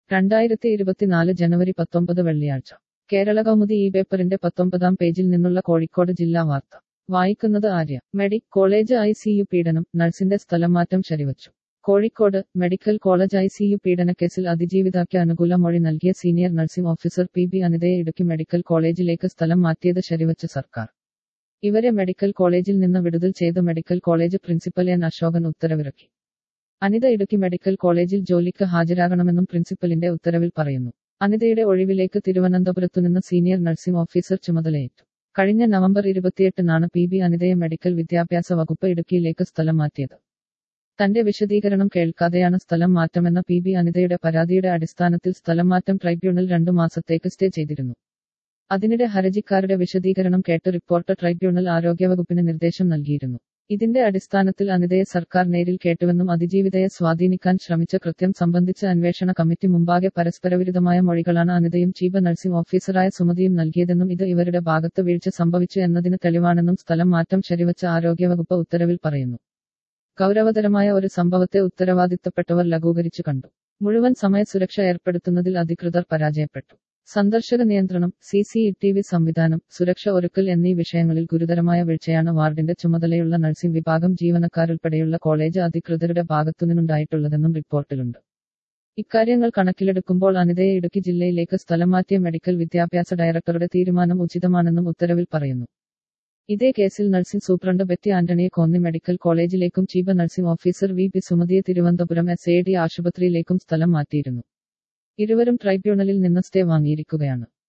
രണ്ടായിരത്തി ഇരുപത്തിനാല് ജനുവരി പത്തൊമ്പത് വെള്ളിയാഴ്ച കേരള കൗമുദി ഈ പേപ്പറിന്റെ പത്തൊമ്പതാം പേജിൽ നിന്നുള്ള കോഴിക്കോട് ജില്ലാ വാർത്ത വായിക്കുന്നത് Arya medical college I C U പീഡനം നഴ്സിന്റെ സ്ഥലമാറ്റം ശരിവച്ചു Kozhikode medical college I C U പീഡനക്കേസിൽ അതിജീവിതാക്ക് അനുകൂല മൊഴി നൽകിയ senior nursing officer P B അനിതയെ ഇടുക്കി മെഡിക്കൽ കോളേജിലേക്ക് സ്ഥലം മാറ്റിയത് ശരിവച്ച സർക്കാർ ഇവരെ മെഡിക്കൽ കോളേജിൽ നിന്ന് വിടുതൽ ചെയ്ത് medical college principal N Ashokan ഉത്തരവിറക്കി അനിത ഇടുക്കി മെഡിക്കൽ കോളേജിൽ ജോലിക്ക് ഹാജരാകണമെന്നും പ്രിൻസിപ്പലിന്റെ ഉത്തരവിൽ പറയുന്നു അനിതയുടെ ഒഴിവിലേക്ക് തിരുവനന്തപുരത്തുനിന്ന് സീനിയർ നഴ്സിംഗ് ഓഫീസർ ചുമതലയേറ്റു കഴിഞ്ഞ നവംബർ ഇരുപത്തിയെട്ടിനാണ് പി ബി അനിതയെ മെഡിക്കൽ വിദ്യാഭ്യാസ വകുപ്പ് ഇടുക്കിയിലേക്ക് സ്ഥലം മാറ്റിയത് തന്റെ വിശദീകരണം കേൾക്കാതെയാണ് സ്ഥലം മാറ്റമെന്ന പി ബി അനിതയുടെ പരാതിയുടെ അടിസ്ഥാനത്തിൽ സ്ഥലം മാറ്റം ട്രൈബ്യൂണൽ രണ്ടു മാസത്തേക്ക് സ്റ്റേ ചെയ്തിരുന്നു അതിനിടെ ഹർജിക്കാരുടെ വിശദീകരണം കേട്ട് റിപ്പോർട്ട് ട്രൈബ്യൂണൽ ആരോഗ്യവകുപ്പിന് നിർദ്ദേശം നൽകിയിരുന്നു ഇതിന്റെ അടിസ്ഥാനത്തിൽ അനിതയെ സർക്കാർ നേരിൽ കേട്ടുവെന്നും അതിജീവിതയെ സ്വാധീനിക്കാൻ ശ്രമിച്ച കൃത്യം സംബന്ധിച്ച് അന്വേഷണ കമ്മിറ്റി മുമ്പാകെ പരസ്പരവിരുദ്ധമായ മൊഴികളാണ് അനിതയും ചീഫ് നഴ്സിംഗ് ഓഫീസറായ സുമതിയും നൽകിയതെന്നും ഇത് ഇവരുടെ ഭാഗത്ത് വീഴ്ച സംഭവിച്ചു എന്നതിന് തെളിവാണെന്നും സ്ഥലം മാറ്റം ശരിവച്ച ആരോഗ്യവകുപ്പ് ഉത്തരവിൽ പറയുന്നു ഗൗരവതരമായ ഒരു സംഭവത്തെ ഉത്തരവാദിത്തപ്പെട്ടവർ ലഘൂകരിച്ചു കണ്ടു മുഴുവൻ സമയ സുരക്ഷ ഏർപ്പെടുത്തുന്നതിൽ അധികൃതർ പരാജയപ്പെട്ടു സന്ദർശക നിയന്ത്രണം സി സി ടി വി സംവിധാനം സുരക്ഷ ഒരുക്കൽ എന്നീ വിഷയങ്ങളിൽ ഗുരുതരമായ വീഴ്ചയാണ് വാർഡിന്റെ ചുമതലയുള്ള നഴ്സിംഗ് വിഭാഗം ജീവനക്കാരുൾപ്പെടെയുള്ള കോളേജ് അധികൃതരുടെ ഭാഗത്തുനിന്നുണ്ടായിട്ടുള്ളതെന്നും റിപ്പോർട്ടിലുണ്ട് ഇക്കാര്യങ്ങൾ കണക്കിലെടുക്കുമ്പോൾ അനിതയെ ഇടുക്കി ജില്ലയിലേക്ക് സ്ഥലം മാറ്റിയ മെഡിക്കൽ വിദ്യാഭ്യാസ ഡയറക്ടറുടെ തീരുമാനം ഉചിതമാണെന്നും ഉത്തരവിൽ പറയുന്നു ഇതേ കേസിൽ നഴ്സിംഗ് സൂപ്രണ്ട് ബെറ്റി ആന്റണിയെ കോന്നി മെഡിക്കൽ കോളേജിലേക്കും chief nursing officer V P സുമതിയെ തിരുവനന്തപുരം എസ് എ ഡി ആശുപത്രിയിലേക്കും സ്ഥലം മാറ്റിയിരുന്നു ഇരുവരും ട്രൈബ്യൂണലിൽ നിന്ന് സ്റ്റേ വാങ്ങിയിരിക്കുകയാണ്